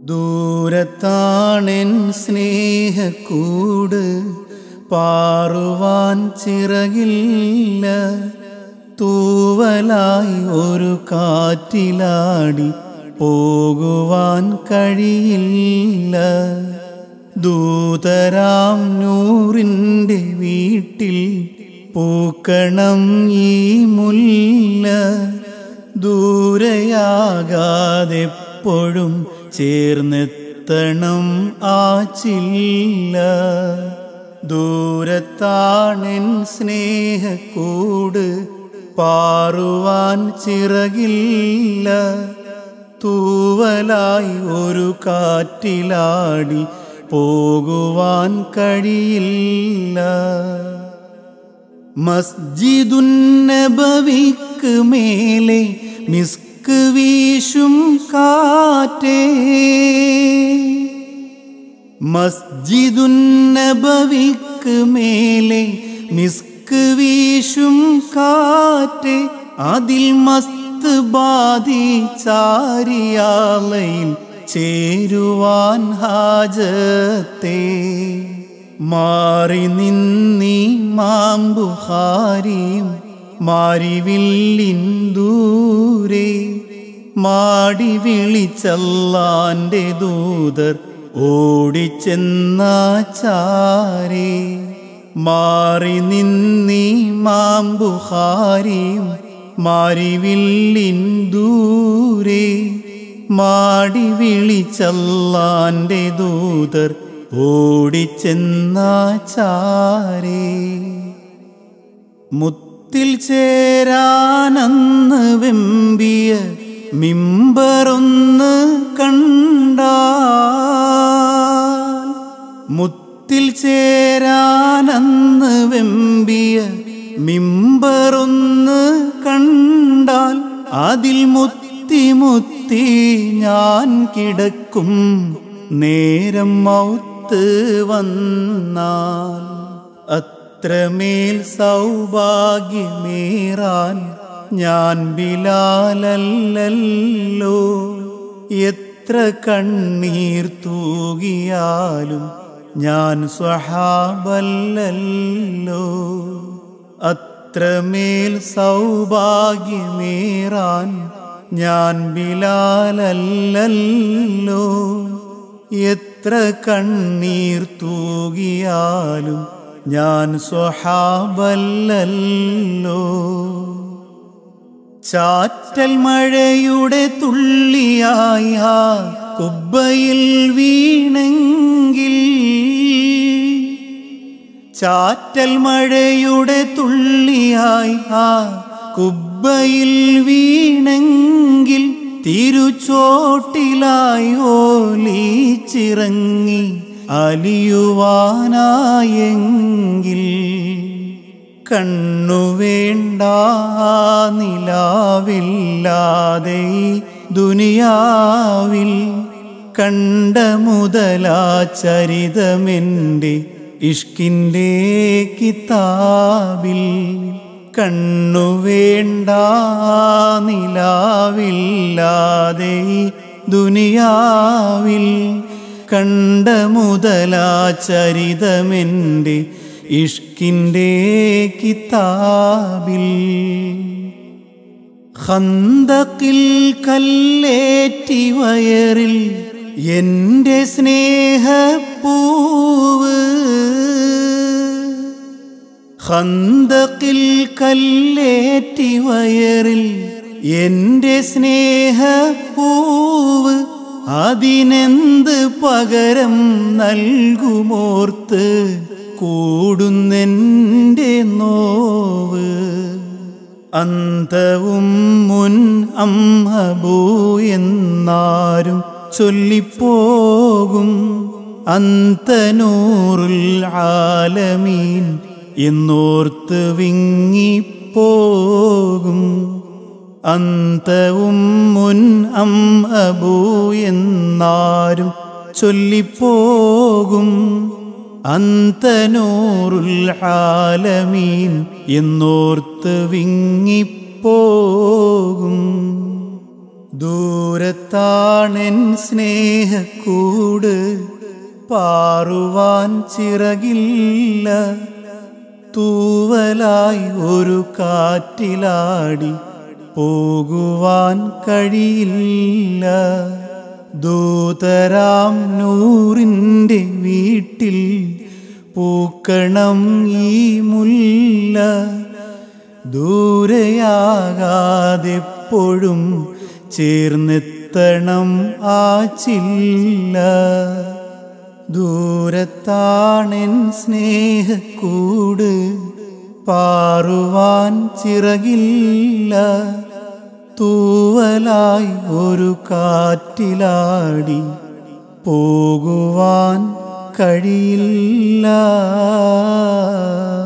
ദൂരത്താണെൻ സ്നേഹക്കൂട് പാറുവാൻ ചിറകില്ല തൂവലായി ഒരു കാറ്റിലാടി പോകുവാൻ കഴിയില്ല ദൂതരാം നൂറിൻ്റെ വീട്ടിൽ പൂക്കണം ഈ മുല്ല ദൂരയാകാതെപ്പോഴും ചേർന്നെത്തണം ആ ചില്ല ദൂരത്താണെൻ സ്നേഹക്കൂട് പാറുവാൻ ചിറകില്ല തൂവലായി ഒരു കാറ്റിലാടി പോകുവാൻ കഴിയില്ല മസ്ജിദുന്നബവിക്ക് മേലെ മിസ്ക് വീശും കാറ്റേ മസ്ജിദുന്നബവിക്ക് മേലെ മിസ്ക് വീശും കാറ്റ് അതിൽ മസ്ത് ബാധി ചാരിയാലയിൽ ചേരുവാൻ ഹാജത്തെ മാറി നിന്നീ മാമ്പുഹാരിയും മാരിവില്ലിൻ ദൂരെ മാടി വിളിച്ചല്ലാൻ്റെ ദൂതർ ഓടിച്ചെന്ന ചാരേ മാറി നിന്നീ മാമ്പുഹാരിയും മാരിവില്ലിൻ ദൂരെ മാടി വിളിച്ചല്ലാൻ്റെ ദൂതർ ഓടിച്ചെന്ന ചാരേ മുത്തിൽ ചേരാനന്ന് വെമ്പിയ മിമ്പറൊന്ന് കണ്ടാൽ മുത്തിൽ ചേരാനന്ന് വെമ്പിയ മിമ്പറൊന്ന് കണ്ടാൽ അതിൽ മുത്തി മുത്തി ഞാൻ കിടക്കും നേരം മൗത്ത് വന്നാൽ അത്രമേൽ സൗഭാഗ്യമേറാൻ ഞാൻ ബിലാലല്ലോ എത്ര കണ്ണീർ തൂകിയാലും ഞാൻ സ്വഹാബല്ലല്ലോ അത്രമേൽ സൗഭാഗ്യമേറാൻ ഞാൻ ബിലാലല്ലോ എത്ര കണ്ണീർ തൂകിയാലും ഞാൻ സ്വഹാബല്ലല്ലോ ചാറ്റൽ മഴയുടെ തുള്ളിയായ കുബ്ബയിൽ വീണെങ്കിൽ ചാറ്റൽ മഴയുടെ തുള്ളിയായി ആ കുബ്ബയിൽ വീണെങ്കിൽ തിരുച്ചോട്ടിലായി ഓലിച്ചിറങ്ങി അലിയുവാനായെങ്കിൽ കണ്ണു വേണ്ട നിലാവില്ലാതെ ഈ ദുനിയാവിൽ കണ്ട മുതലാ ചരിതമെൻ്റെ ഇഷ്കിൻ്റെ കിതാബിൽ കണ്ണു വേണ്ട നിലാവില്ലാതെ ഈ ദുനിയാവിൽ കണ്ട മുതലാ ചരിതമെൻ്റെ ഇഷ്കിൻ്റെ കിതാബിൽ ഹന്തക്കിൽ കല്ലേറ്റി വയറിൽ എൻ്റെ സ്നേഹപ്പൂവ് ഹന്തക്കിൽ കല്ലേറ്റി വയറിൽ എൻ്റെ സ്നേഹപ്പൂവ് അതിനെന്ത് പകരം നൽകുമോർത്ത് കൂടുന്നെൻ്റെ നോവ് അന്തവും മുൻ അംഹബൂ എന്നാരും ചൊല്ലിപ്പോകും അന്തനൂറുൽ ആലമീൻ എന്നോർത്ത് വിങ്ങിപ്പോകും അന്തവും മുൻ അം അബൂ എന്നാരും ചൊല്ലിപ്പോകും അന്തനൂറുൽ ആലമീൻ എന്നോർത്ത് വിങ്ങിപ്പോകും ദൂരത്താണെൻ സ്നേഹക്കൂട് പാറുവാൻ ചിറകില്ല തൂവലായി ഒരു കാറ്റിലാടി പോകുവാൻ കഴിയില്ല ദൂതരാം നൂറിൻ്റെ വീട്ടിൽ പൂക്കണം ഈ മുല്ല ദൂരെയാകാതെപ്പോഴും ചേർന്നെത്തണം ആ ചില്ല ദൂരത്താണെൻ സ്നേഹക്കൂട് പാറുവാൻ ചിറകില്ല തൂവലായി ഒരു കാറ്റിലാടി പോകുവാൻ കഴിയില്ല